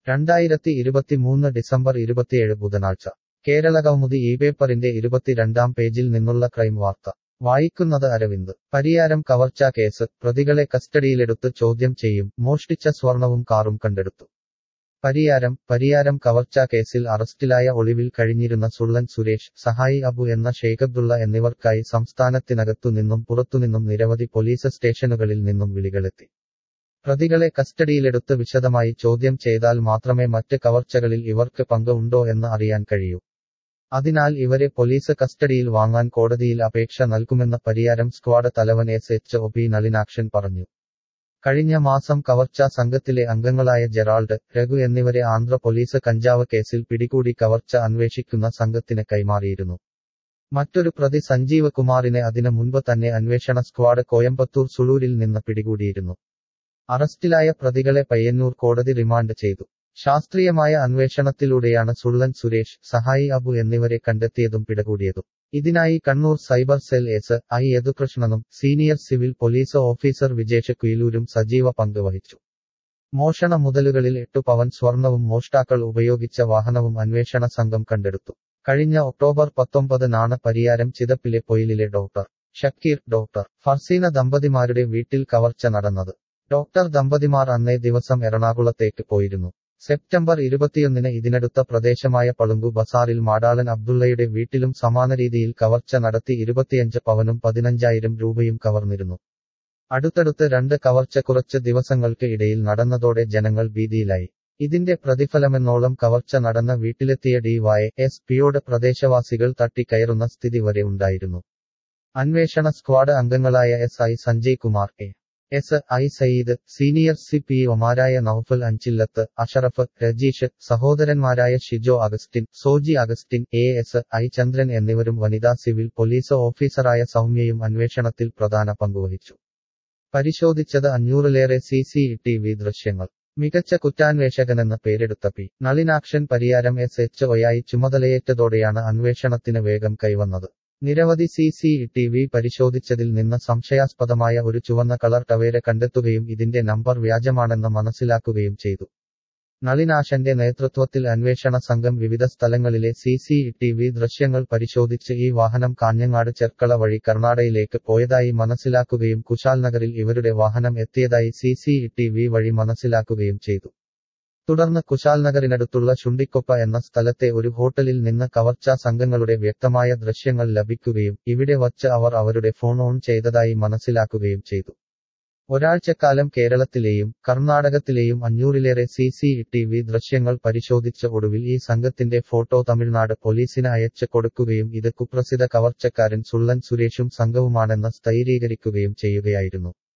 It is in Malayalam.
രണ്ടായിരത്തി ഇരുപത്തിമൂന്ന് ഡിസംബർ ഇരുപത്തിയേഴ് ബുധനാഴ്ച കേരളകൗമുദി ഈ പേപ്പറിന്റെ ഇരുപത്തിരണ്ടാം പേജിൽ നിന്നുള്ള ക്രൈം വാർത്ത വായിക്കുന്നത് അരവിന്ദ് പരിയാരം കവർച്ചാ കേസ് പ്രതികളെ കസ്റ്റഡിയിലെടുത്ത് ചോദ്യം ചെയ്യും മോഷ്ടിച്ച സ്വർണവും കാറും കണ്ടെടുത്തു പരിയാരം പരിയാരം കവർച്ചാ കേസിൽ അറസ്റ്റിലായ ഒളിവിൽ കഴിഞ്ഞിരുന്ന സുള്ളൻ സുരേഷ് സഹായി അബു എന്ന ഷെയ്ഖബ്ദുള്ള എന്നിവർക്കായി സംസ്ഥാനത്തിനകത്തു നിന്നും പുറത്തുനിന്നും നിരവധി പോലീസ് സ്റ്റേഷനുകളിൽ നിന്നും വിളികളെത്തി പ്രതികളെ കസ്റ്റഡിയിലെടുത്ത് വിശദമായി ചോദ്യം ചെയ്താൽ മാത്രമേ മറ്റ് കവർച്ചകളിൽ ഇവർക്ക് പങ്ക് ഉണ്ടോ എന്ന് അറിയാൻ കഴിയൂ അതിനാൽ ഇവരെ പോലീസ് കസ്റ്റഡിയിൽ വാങ്ങാൻ കോടതിയിൽ അപേക്ഷ നൽകുമെന്ന് പരിയാരം സ്ക്വാഡ് തലവൻ S H O P Nalinakshan പറഞ്ഞു കഴിഞ്ഞ മാസം കവർച്ചാ സംഘത്തിലെ അംഗങ്ങളായ ജെറാൾഡ് രഘു എന്നിവരെ ആന്ധ്ര പോലീസ് കഞ്ചാവ് കേസിൽ പിടികൂടി കവർച്ച അന്വേഷിക്കുന്ന സംഘത്തിന് കൈമാറിയിരുന്നു മറ്റൊരു പ്രതി സഞ്ജീവ് കുമാറിനെ അതിനു മുൻപ് തന്നെ അന്വേഷണ സ്ക്വാഡ് കോയമ്പത്തൂർ സുളൂരിൽ നിന്ന് പിടികൂടിയിരുന്നു അറസ്റ്റിലായ പ്രതികളെ പയ്യന്നൂർ കോടതി റിമാൻഡ് ചെയ്തു ശാസ്ത്രീയമായ അന്വേഷണത്തിലൂടെയാണ് സുള്ളൻ സുരേഷ് സഹായി അബു എന്നിവരെ കണ്ടെത്തിയതും പിടികൂടിയതും ഇതിനായി Kannur cyber cell S I യദുകൃഷ്ണനും senior civil police officer Vijesh കുയിലൂരും സജീവ പങ്ക് വഹിച്ചു മോഷണ മുതലുകളിൽ എട്ടു പവൻ സ്വർണവും മോഷ്ടാക്കൾ ഉപയോഗിച്ച വാഹനവും അന്വേഷണ സംഘം കണ്ടെടുത്തു കഴിഞ്ഞ ഒക്ടോബർ പത്തൊമ്പതിനാണ് പരിയാരം ചിതപ്പിലെ പൊയിലിലെ ഡോക്ടർ ഷക്കീർ ഡോക്ടർ ഫർസീന ദമ്പതിമാരുടെ വീട്ടിൽ കവർച്ച നടന്നത് ഡോക്ടർ ദമ്പതിമാർ അന്നേ ദിവസം എറണാകുളത്തേക്ക് പോയിരുന്നു സെപ്റ്റംബർ ഇരുപത്തിയൊന്നിന് ഇതിനടുത്ത പ്രദേശമായ പളുങ്കു ബസാറിൽ മാടാളൻ അബ്ദുള്ളയുടെ വീട്ടിലും സമാന രീതിയിൽ കവർച്ച നടത്തി ഇരുപത്തിയഞ്ച് പവനും പതിനഞ്ചായിരം രൂപയും കവർന്നിരുന്നു അടുത്തടുത്ത് രണ്ട് കവർച്ച കുറച്ച് ദിവസങ്ങൾക്ക് ഇടയിൽ നടന്നതോടെ ജനങ്ങൾ ഭീതിയിലായി ഇതിന്റെ പ്രതിഫലമെന്നോളം കവർച്ച നടന്ന വീട്ടിലെത്തിയ ഡിവൈ എസ് പിയോട് പ്രദേശവാസികൾ തട്ടിക്കയറുന്ന സ്ഥിതി വരെ ഉണ്ടായിരുന്നു അന്വേഷണ സ്ക്വാഡ് അംഗങ്ങളായ S I Sanjay Kumar A S I Sayyid senior C P ഒമാരായ നൌഫൽ അഞ്ചില്ലത്ത് അഷറഫ് രജീഷ് സഹോദരന്മാരായ Shijo Augustine Soji Augustine A S I Chandran എന്നിവരും വനിതാ സിവിൽ പോലീസ് ഓഫീസറായ സൗമ്യയും അന്വേഷണത്തിൽ പ്രധാന പങ്കുവഹിച്ചു പരിശോധിച്ചത് അഞ്ഞൂറിലേറെ സി സി ടി വി ദൃശ്യങ്ങൾ മികച്ച കുറ്റാന്വേഷകനെന്ന് പേരെടുത്ത P Nalinakshan Pariyaram S H ഒയായി ചുമതലയേറ്റതോടെയാണ് അന്വേഷണത്തിന് വേഗം കൈവന്നത് നിരവധി സി സി ടി വി പരിശോധിച്ചതിൽ നിന്ന് സംശയാസ്പദമായ ഒരു ചുവന്ന കളർ ടവേര കണ്ടെത്തുകയും ഇതിന്റെ നമ്പർ വ്യാജമാണെന്ന് മനസ്സിലാക്കുകയും ചെയ്തു നളിനാശന്റെ നേതൃത്വത്തിൽ അന്വേഷണ സംഘം വിവിധ സ്ഥലങ്ങളിലെ സി സി ടി വി ദൃശ്യങ്ങൾ പരിശോധിച്ച് ഈ വാഹനം കാഞ്ഞങ്ങാട് ചെർക്കള വഴി കർണാടകയിലേക്ക് പോയതായി മനസ്സിലാക്കുകയും കുശാൽ നഗറിൽ ഇവരുടെ വാഹനം എത്തിയതായി സി സി ടി വി വഴി മനസ്സിലാക്കുകയും ചെയ്തു തുടർന്ന് കുശാൽ നഗറിനടുത്തുള്ള ശുണ്ടിക്കൊപ്പ എന്ന സ്ഥലത്തെ ഒരു ഹോട്ടലിൽ നിന്ന് കവർച്ചാ സംഘങ്ങളുടെ വ്യക്തമായ ദൃശ്യങ്ങൾ ലഭിക്കുകയും ഇവിടെ വച്ച് അവർ അവരുടെ ഫോൺ ഓൺ ചെയ്തതായി മനസ്സിലാക്കുകയും ചെയ്തു ഒരാഴ്ചക്കാലം കേരളത്തിലെയും കർണാടകത്തിലെയും അഞ്ഞൂറിലേറെ സി സി ടി വി ദൃശ്യങ്ങൾ പരിശോധിച്ച ഒടുവിൽ ഈ സംഘത്തിന്റെ ഫോട്ടോ തമിഴ്നാട് പോലീസിന് അയച്ചു കൊടുക്കുകയും ഇത് കുപ്രസിദ്ധ കവർച്ചക്കാരൻ സുള്ളൻ സുരേഷും സംഘവുമാണെന്ന് സ്ഥൈരീകരിക്കുകയും ചെയ്യുകയായിരുന്നു